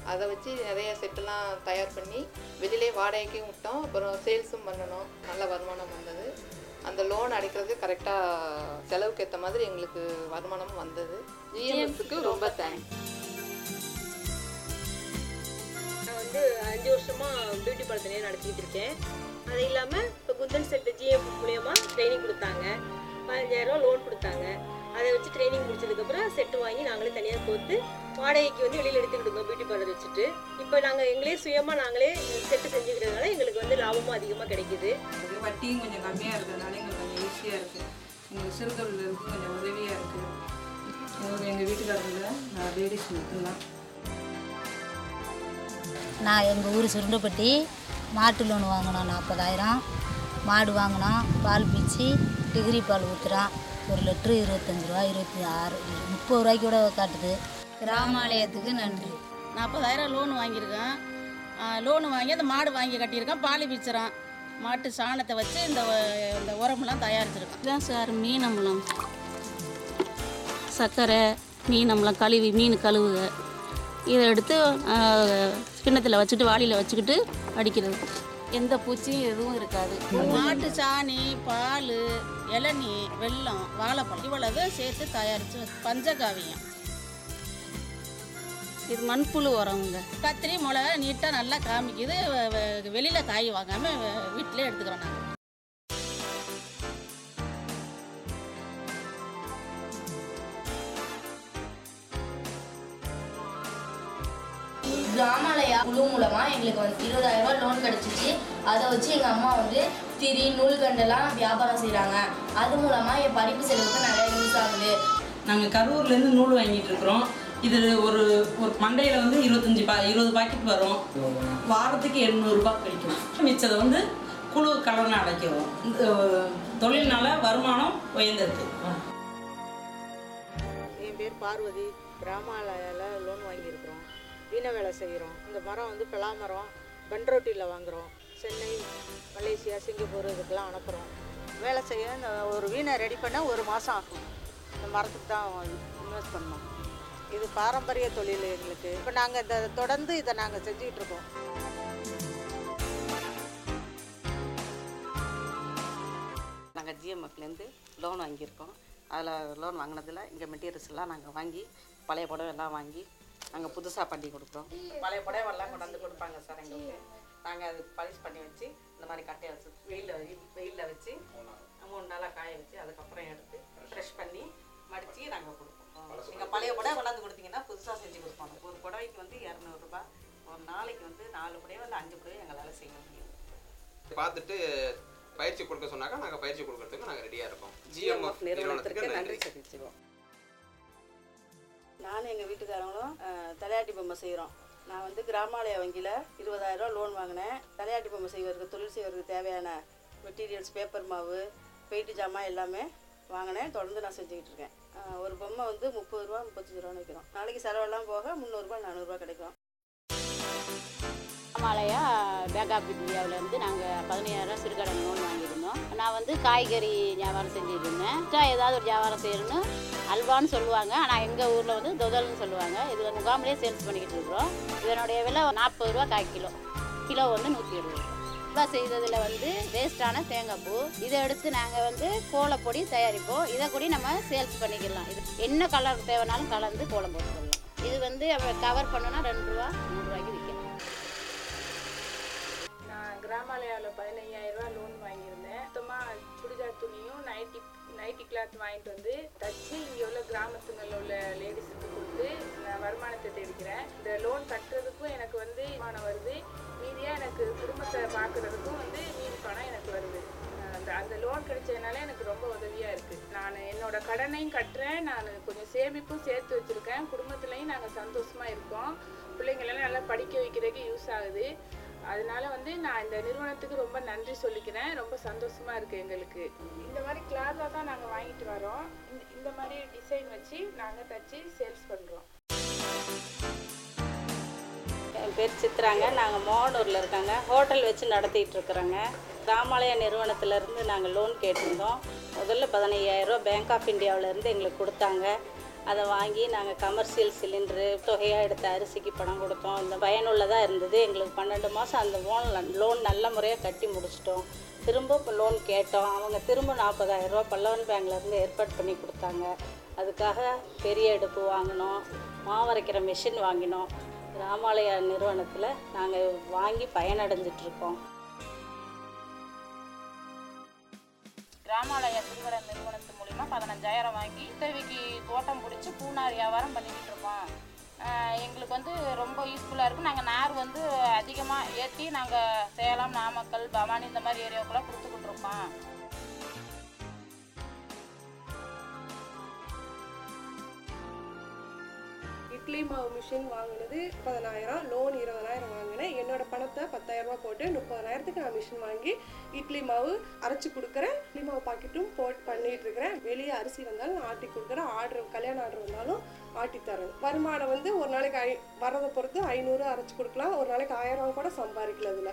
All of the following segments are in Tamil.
அதை வச்சு நிறைய செட்டுலாம் தயார் பண்ணி வெளியிலே வாடகைக்கும் விட்டோம் அப்புறம் சேல்ஸும் பண்ணணும் நல்ல வருமானம் வந்தது அந்த லோன் அடைக்கிறதுக்கு கரெக்டாக செலவுக்கு ஏற்ற மாதிரி எங்களுக்கு வருமானமும் வந்தது ஜிஎம்எஸ்க்கு ரொம்ப தேங்க்ஸ் நான் வந்து அஞ்சு வருஷமா பியூட்டி பார்லர் தனியாக நடத்திட்டு இருக்கேன் அது இல்லாமல் இப்போ குந்தன் செட் ஜிஎஃப் மூலியமா ட்ரைனிங் கொடுத்தாங்க பதினஞ்சாயிரம் லோன் கொடுத்தாங்க அதை வச்சு ட்ரைனிங் முடிச்சதுக்கப்புறம் செட்டு வாங்கி நாங்களே தனியாக கோத்து வாடகைக்கு வந்து வெளியில் எடுத்துக்கிட்டு இருந்தோம் பியூட்டி பார்லர் வச்சுட்டு இப்போ நாங்கள் எங்களே சுயமாக நாங்களே செட்டு செஞ்சுக்கிறதுனால எங்களுக்கு வந்து லாபமும் அதிகமாக கிடைக்குது இது வட்டியும் கொஞ்சம் கம்மியாக இருக்கிறதுனால எங்களுக்கு கொஞ்சம் ஈஸியாக இருக்குது எங்களுக்கு சிறுதொழில் இருக்கு கொஞ்சம் உதவியாக இருக்குது எங்களுக்கு எங்கள் வீட்டுக்காரங்கள நான் லேடிஸ் மட்டும்தான் நான் எங்கள் ஊர் சுருண்டப்பட்டி மாட்டு லோன் வாங்கினோம் நாற்பதாயிரம் மாடு வாங்கினோம் பால் பீச்சி டிகிரி பால் ஊற்றுறோம் ஒரு லிட்ரு இருபத்தஞ்சி ரூபா இருபத்தி ஆறு முப்பது ரூபாய்க்கு கூட காட்டுது கிராமாலயத்துக்கு நன்றி நாற்பதாயிரம் லோன் வாங்கியிருக்கேன் லோன் வாங்கி அந்த மாடு வாங்கி கட்டியிருக்கேன் பாலி பிச்சுறான் மாட்டு சாணத்தை வச்சு இந்த ஒ- இந்த உரமெல்லாம் தயாரிச்சிருக்கேன் இதான் சார் மீன் அம்பலம் சர்க்கரை மீன் அம்பலம் கழுவி மீன் கழுவுக இதை எடுத்து கிண்ணத்தில் வச்சுட்டு வாளியில் வச்சுக்கிட்டு அடிக்கிறது எந்த பூச்சியும் எதுவும் இருக்காது மாட்டு சாணி பால் இளநீ வெல்லம் வாழைப்பழம் இவ்வளவு சேர்த்து தயாரித்து பஞ்சகாவியம் இது மண்புழு உரமுங்க கத்திரி மிளகா நீட்டாக நல்லா காமிக்குது வெளியில் காய் வாங்காமல் வீட்டிலே எடுத்துக்கிறோம் நாங்கள் கிராமாலயா குழு மூலமாக எங்களுக்கு வந்து இருபதாயிரம் ரூபாய் லோன் கிடச்சிச்சு அதை வச்சு எங்கள் அம்மா வந்து திரி நூல்கண்டெல்லாம் வியாபாரம் செய்கிறாங்க அது மூலமாக என் படிப்பு செலவுக்கு நிறைய யூஸ் ஆகுது நாங்கள் கரூர்லேருந்து நூல் வாங்கிட்டு இருக்கிறோம் இது ஒரு ஒரு மண்டையில் வந்து இருபத்தஞ்சி பா இருபது பாக்கெட் வரும் வாரத்துக்கு எண்ணூறுரூபா கிடைக்கும் மிச்சதை வந்து குழு கலனை அடைக்கிறோம் இந்த தொழில்னால வருமானம் உயர்ந்திருக்கு என் பேர் பார்வதி கிராமாலயால லோன் வாங்கியிருக்கிறோம் வீணை வேலை செய்கிறோம் இந்த மரம் வந்து பலா மரம் பன்ரோட்டியில் வாங்குகிறோம் சென்னை மலேசியா சிங்கப்பூர் இதுக்கெல்லாம் அனுப்புகிறோம் வேலை செய்ய இந்த ஒரு வீணை ரெடி பண்ண ஒரு மாதம் ஆகும் இந்த மரத்துக்கு தான் இன்வெஸ்ட் பண்ணோம் இது பாரம்பரிய தொழில் எங்களுக்கு இப்போ நாங்கள் இதை தொடர்ந்து இதை நாங்கள் செஞ்சுக்கிட்டு இருக்கோம் நாங்கள் ஜிஎம்எஃப்லேருந்து லோன் வாங்கியிருக்கோம் அதில் லோன் வாங்கினதில் இங்கே மெட்டீரியல்ஸ் எல்லாம் நாங்கள் வாங்கி பழைய புடவை எல்லாம் வாங்கி நாங்கள் புதுசாக பண்ணி கொடுக்குறோம் பழைய புடவைலாம் கொண்டாந்து கொடுப்பாங்க சார் எங்களுக்கு நாங்கள் அது பாலிஷ் பண்ணி வச்சு இந்த மாதிரி கட்டையை வச்சு வெயிலில் வெயிலில் வச்சு மூணு நாளாக காய வச்சு அதுக்கப்புறம் எடுத்து ஃப்ரெஷ் பண்ணி மடித்து நாங்கள் கொடுப்போம் நீங்கள் பழைய புடவை கொண்டாந்து கொடுத்தீங்கன்னா புதுசாக செஞ்சு கொடுப்போம் ஒரு புடவைக்கு வந்து இரநூறுபா ஒரு நாளைக்கு வந்து நாலு புடவை இல்லை அஞ்சு புடவை எங்களால் செய்ய முடியும் பார்த்துட்டு பயிற்சி கொடுக்க சொன்னாக்கா நாங்கள் பயிற்சி கொடுக்கறதுக்கு நாங்கள் ரெடியாக இருக்கோம் ஜிஎம்எஃப் ஜிஎம்எஃப் நிறுவனத்திற்கு நிறுவனத்துக்கு நன்றி நன்றி தெரிவிச்சுக்கிறோம் நானும் எங்கள் வீட்டுக்காரங்களும் அஹ், தலையாட்டி பொம்மை செய்கிறோம் நான் வந்து கிராமாலய வங்கியில் இருபதாயிரம் லோன் வாங்கினேன் தலையாட்டி பொம்மை செய்வதற்கு தொழில் செய்வதற்கு தேவையான மெட்டீரியல்ஸ் பேப்பர் மாவு பெயிண்ட் ஜாமான் எல்லாமே வாங்கினேன் தொடர்ந்து நான் செஞ்சுக்கிட்டு இருக்கேன் அஹ், ஒரு பொம்மை வந்து முப்பது ரூபா முப்பத்தஞ்சு ரூபான்னு விற்கிறோம் நாளைக்கு செலவெல்லாம் போக முந்நூறுரூபா நானூறுரூவா கிடைக்கும் மாலையா பேங்க் ஆஃப் இந்தியாவிலேருந்து நாங்கள் பதினையாயிரம் சிறுகடன் லோன் வாங்கியிருந்தோம் நான் வந்து காய்கறி வியாபாரம் செஞ்சுட்டு இருந்தேன் எக்ஸ்ட்ரா ஏதாவது ஒரு வியாபாரம் செய்யணும்னு அல்வான்னு சொல்லுவாங்க ஆனால் எங்கள் ஊரில் வந்து தொதல்னு சொல்லுவாங்க இது முகாம்லேயே சேல்ஸ் பண்ணிக்கிட்டு இருக்கிறோம் இதனுடைய விலை நாற்பது ரூபா கால் கிலோ கிலோ வந்து நூற்றி எழுபது ரூபா அல்வா செய்ததில் வந்து வேஸ்ட்டான தேங்காய் பூ இதை எடுத்து நாங்கள் வந்து கோலப்பொடி தயாரிப்போம் இதை கூட நம்ம சேல்ஸ் பண்ணிக்கலாம் இது என்ன கலர் தேவைனாலும் கலந்து கோலம் போட்டுக்கலாம் இது வந்து கவர் பண்ணோன்னா ரெண்டு ரூபா மூணு ரூபாய்க்கு விற்கலாம் நான் கிராமாலயாவில் பதினையாயிரம் ரூபாய் லோன் வாங்கியிருந்தேன் மொத்தமாக சுடிதார் துணியும் நைட்டி நைட்டி கிளாத் வாங்கிட்டு வந்து தச்சு இங்கே உள்ள கிராமத்துங்களில் உள்ள லேடிஸுக்கு கொடுத்து நான் வருமானத்தை தேடிக்கிறேன் இந்த லோன் கட்டுறதுக்கும் எனக்கு வந்து வருமானம் வருது மீதியாக எனக்கு குடும்பத்தை பார்க்குறதுக்கும் வந்து மீதி பணம் எனக்கு வருது அந்த அந்த லோன் கிடைச்சதுனால எனக்கு ரொம்ப உதவியாக இருக்குது நான் என்னோட கடனையும் கட்டுறேன் நான் கொஞ்சம் சேமிப்பும் சேர்த்து வச்சுருக்கேன் குடும்பத்துலேயும் நாங்கள் சந்தோஷமாக இருக்கோம் பிள்ளைங்களெல்லாம் நல்லா படிக்க வைக்கிறதுக்கு யூஸ் ஆகுது அதனால வந்து நான் இந்த நிறுவனத்துக்கு ரொம்ப நன்றி சொல்லிக்கிறேன் ரொம்ப சந்தோஷமா இருக்கு எங்களுக்கு இந்த மாதிரி கிளாத்தாக தான் நாங்கள் வாங்கிட்டு வரோம் இந்த இந்த மாதிரி டிசைன் வச்சு நாங்கள் தச்சு சேல்ஸ் பண்ணுறோம் என் பேர் சித்ராங்க நாங்கள் மோகனூரில் இருக்காங்க ஹோட்டல் வச்சு நடத்திட்டு இருக்கிறோங்க ராமாலய நிறுவனத்திலேருந்து நாங்கள் லோன் கேட்டிருந்தோம் முதல்ல பதினையாயிரரூவா பேங்க் ஆஃப் இந்தியாவிலேருந்து எங்களுக்கு கொடுத்தாங்க அதை வாங்கி நாங்கள் கமர்ஷியல் சிலிண்டரு தொகையாக எடுத்த அரிசிக்கு பணம் கொடுத்தோம் இந்த பயனுள்ளதாக இருந்தது எங்களுக்கு பன்னெண்டு மாதம் அந்த லோன் லோன் நல்ல முறையாக கட்டி முடிச்சிட்டோம் திரும்ப இப்போ லோன் கேட்டோம் அவங்க திரும்ப நாற்பதாயிரம் ரூபா பல்லவன் பேங்க்லேருந்து ஏற்பாடு பண்ணி கொடுத்தாங்க அதுக்காக பெரிய அடுப்பு வாங்கினோம் மாவரைக்கிற மிஷின் வாங்கினோம் ராமாலயா நிறுவனத்தில் நாங்கள் வாங்கி பயனடைஞ்சிட்ருக்கோம் கிராமாலய சிறுவர நிறுவனத்து மூலிமா பதினஞ்சாயிரம் வாங்கி உதவிக்கு தோட்டம் பிடிச்சி பூனார் வியாபாரம் பண்ணிக்கிட்டு இருக்கோம் ஆஹ் எங்களுக்கு வந்து ரொம்ப யூஸ்ஃபுல்லாக இருக்கும் நாங்கள் நார் வந்து அதிகமாக ஏற்றி நாங்கள் சேலம் நாமக்கல் பவானி இந்த மாதிரி ஏரியாவுக்குலாம் கொடுத்துக்கிட்டு இருக்கோம் இட்லி மாவு மிஷின் வாங்கினது பதினாயிரம் லோன் இருபதாயிரம் வாங்கினேன் என்னோட பணத்தை பத்தாயிரம் ரூபாய் போட்டு முப்பதாயிரத்துக்கு நான் மிஷின் வாங்கி இட்லி மாவு அரைச்சி கொடுக்குறேன் இட்லி மாவு பாக்கெட்டும் போட் பண்ணிட்டு இருக்கிறேன் வெளியே அரிசி வந்தாலும் நான் ஆட்டி கொடுக்குறேன் ஆர்டர் கல்யாண ஆர்டர் வந்தாலும் ஆட்டி தரேன் வருமானம் வந்து ஒரு நாளைக்கு ஐ வரதை பொறுத்து ஐநூறு அரைச்சி கொடுக்கலாம் ஒரு நாளைக்கு ஆயிரம் கூட சம்பாதிக்கல அதில்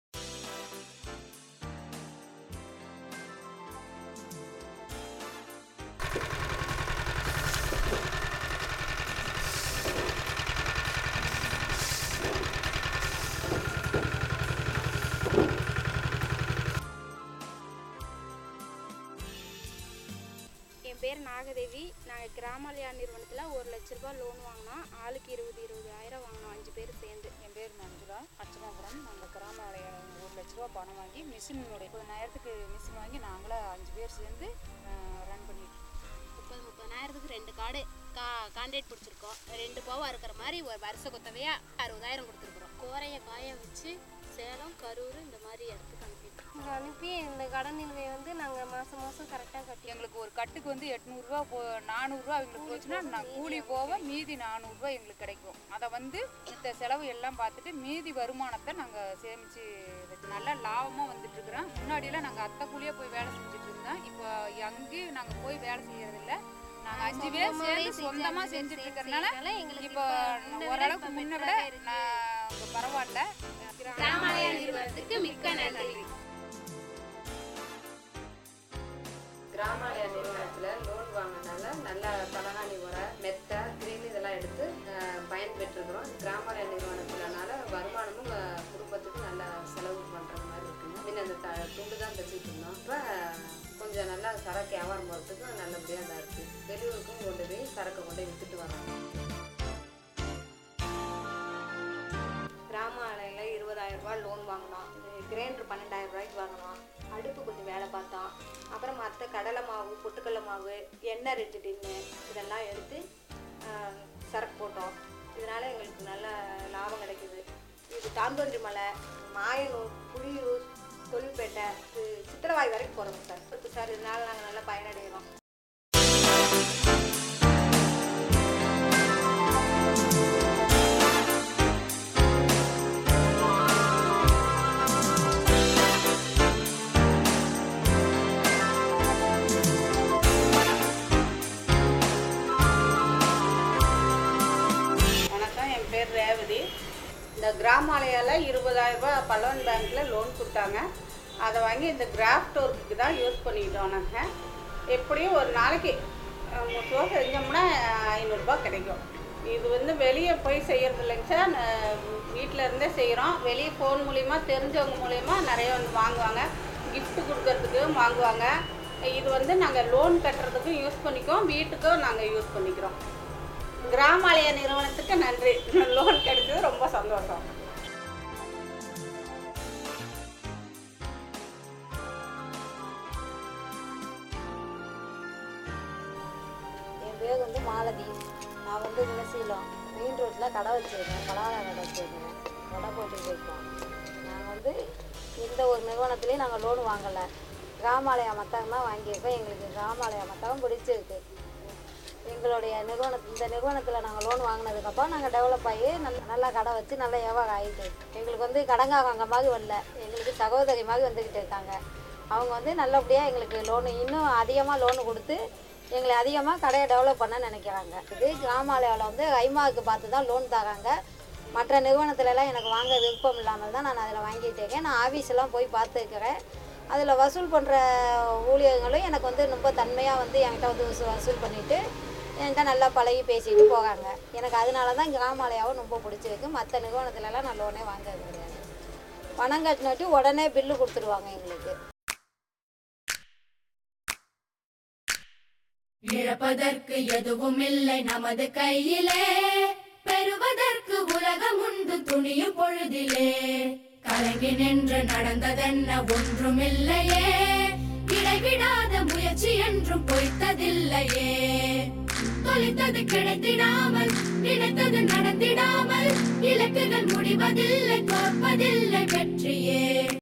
என் பேர் நாகதேவி நாங்கள் கிராமலயா நிறுவனத்தில் ஒரு லட்ச ரூபாய் லோன் வாங்கினோம் ஆளுக்கு இருபது இருபதாயிரம் வாங்கினோம் அஞ்சு பேர் சேர்ந்து என் பேர் மஞ்சுளா அர்ச்சனாபுரம் நாங்கள் கிராமாலய ஒரு லட்ச ரூபா பணம் வாங்கி மிஷினுடைய முப்பதாயிரத்துக்கு மிஷின் வாங்கி நாங்களே அஞ்சு பேர் சேர்ந்து ரன் பண்ணிட்டு முப்பது முப்பதாயிரத்துக்கு ரெண்டு கார்டு கா கான்ட்ராக்ட் பிடிச்சிருக்கோம் ரெண்டு போவா இருக்கிற மாதிரி ஒரு வருஷ கொத்தவையா அறுபதாயிரம் கொடுத்துருக்குறோம் கோரையை காய வச்சு சேலம் கரூர் இந்த மாதிரி இடத்துக்கு அனுப்பிட்டோம் இங்கே அனுப்பி இந்த கடன் நிலுவை வந்து நாங்கள் மாதம் மாதம் கரெக்டாக கட்டி எங்களுக்கு ஒரு கட்டுக்கு வந்து எட்நூறுரூவா போ நானூறுரூவா அவங்களுக்கு போச்சுன்னா நான் கூலி போக மீதி நானூறுரூவா எங்களுக்கு கிடைக்கும் அதை வந்து இந்த செலவு எல்லாம் பார்த்துட்டு மீதி வருமானத்தை நாங்கள் சேமித்து வச்சு நல்லா லாபமாக வந்துட்டு இருக்கிறோம் முன்னாடியெல்லாம் நாங்கள் அத்தை கூலியாக போய் வேலை செஞ்சுட்டு இருந்தோம் இப்போ அங்கேயும் நாங்கள் போய் வேலை செய்யறதில்ல நாங்கள் அஞ்சு பேர் சொந்தமாவே சேர்ந்து செஞ்சு சொந்தமாக அஞ்சு பேர் செஞ்சுட்டு சேர்ந்து இருக்கிறதுனால செய்யறதுனால எங்களுக்கு இப்போ இப்போ முன்ன விட ஓரளவுக்கு இப்ப முன்ன better-ஆ விட இருக்கு. நான் இப்போ பரவாயில்ல கிராமலயா நிறுவனத்துக்கு மிக்க நன்றி கிராமாலய நிறுவனத்தில் லோன் வாங்கினால நல்ல தலகாணி உரை மெத்தை கிரீன் இதெல்லாம் எடுத்து அஹ், பயன்பெற்றுக்கிறோம் கிராமாலய நிறுவனத்தினால வருமானமும் அஹ், குடும்பத்துக்கு நல்ல செலவு பண்ணுற மாதிரி இருக்குங்க முன்ன அந்த த துண்டு தான் தைச்சிட்டு இருந்தோம் இப்போ கொஞ்சம் நல்லா சரக்கு வியாபாரம் போகிறதுக்கு நல்லபடியாக தான் இருக்குது வெளியூருக்கும் கொண்டு போய் சரக்கு கொண்டு போய் விற்றுட்டு வரோம் கிராம ஆலையில் இருபதாயிரம் ரூபாய் லோன் வாங்கினோம் கிரைண்டர் பன்னெண்டாயிரம் ரூபாய்க்கு வாங்கினோம் அடுப்பு கொஞ்சம் வேலை பார்த்தோம் அப்புறம் மற்ற கடலை மாவு பொட்டுக்கடலை மாவு எண்ணெய் ரெண்டு டின்னு இதெல்லாம் எடுத்து ஆஹ், சரக்கு போட்டோம் இதனால் எங்களுக்கு நல்ல லாபம் கிடைக்குது இது தாந்தோன்றி மலை மாயனூர் புளியூர் தொழில்பேட்டை இது சித்திரவாய் வரைக்கும் போகிறோம் சார் இருக்கு சார் இதனால் நாங்கள் நல்லா பயனடைகிறோம் வணக்கம் என் பேர் ரேவதி இந்த கிராமாலயால இருபதாயிரம் ரூபாய் பல்லவன் பேங்க்கில் லோன் கொடுத்தாங்க அதை வாங்கி இந்த கிராஃப்ட் ஒர்க்குக்கு தான் யூஸ் பண்ணிக்கிட்டோம் நாங்கள் எப்படியும் ஒரு நாளைக்கு அஹ், முப்பது ரூபா செஞ்சோம்னா ஐநூறுரூபா கிடைக்கும் இது வந்து வெளியே போய் செய்கிறது இல்லைங்க சார் வீட்டில் இருந்தே செய்கிறோம் வெளியே ஃபோன் மூலிமா தெரிஞ்சவங்க மூலிமா நிறைய வந்து வாங்குவாங்க gift கொடுக்கறதுக்கு வாங்குவாங்க இது வந்து நாங்கள் லோன் கட்டுறதுக்கும் யூஸ் பண்ணிக்குவோம் வீட்டுக்கும் நாங்கள் யூஸ் பண்ணிக்கிறோம் கிராமாலய நிறுவனத்துக்கு நன்றி லோன் கிடைச்சது ரொம்ப சந்தோஷம் என் பேர் வந்து மாலதி நான் வந்து குணசீலம் மெயின் ரோட்டில் கடை வச்சுருக்கேன் பலகார கடை வச்சுருக்கேன் வடை போட்டு வைப்போம் நாங்கள் வந்து எந்த ஒரு நிறுவனத்துலேயும் நாங்கள் லோன் வாங்கலை கிராமாலயா மத்தகம் தான் வாங்கியிருக்கோம் எங்களுக்கு கிராமாலயா மத்தகம் பிடிச்சிருக்கு எங்களுடைய நிறுவன இந்த நிறுவனத்தில் நாங்கள் லோன் வாங்கினதுக்கப்புறம் நாங்கள் டெவலப் ஆகி நல்ல நல்லா கடை வச்சு நல்லா வியாபாரம் ஆகிட்டு எங்களுக்கு வந்து கடங்காரங்க மாதிரி வரல எங்களுக்கு சகோதரி மாதிரி வந்துக்கிட்டு இருக்காங்க அவங்க வந்து நல்லபடியாக எங்களுக்கு லோனு இன்னும் அதிகமாக லோனு கொடுத்து எங்களை அதிகமாக கடையை டெவலப் பண்ண நினைக்கிறாங்க இது கிராமாலயாவில் வந்து ஐமாவுக்கு பார்த்து தான் லோன் தராங்க மற்ற நிறுவனத்துலலாம் எனக்கு வாங்க விருப்பம் இல்லாமல் தான் நான் அதில் வாங்கிட்டு இருக்கேன் நான் ஆஃபீஸ்லாம் போய் பார்த்துருக்கிறேன் அதில் வசூல் பண்ணுற ஊழியர்களும் எனக்கு வந்து ரொம்ப தன்மையாக வந்து என்கிட்ட வந்து வசூ- வசூல் பண்ணிவிட்டு என்கிட்ட நல்லா பழகி பேசிட்டு போகாங்க எனக்கு அதனால தான் கிராமாலயாவும் ரொம்ப பிடிச்சிருக்கு மற்ற நிறுவனத்துலலாம் நான் லோனே வாங்குறது கிடையாது பணம் கட்டினாட்டி உடனே பில்லு கொடுத்துருவாங்க எங்களுக்கு இழப்பதற்கு எதுவும் இல்லை நமது கையிலே பெறுவதற்கு உலகம் உண்டு துணியும் பொழுதிலே கலங்கி நின்று நடந்ததென்ன ஒன்றுமில்லையே இடைவிடாத முயற்சி என்றும் பொய்த்ததில்லையே தொலைத்தது கிடைத்திடாமல் நினைத்தது நடந்திடாமல் இலக்குகள் முடிவதில்லை தோற்பதில்லை வெற்றியே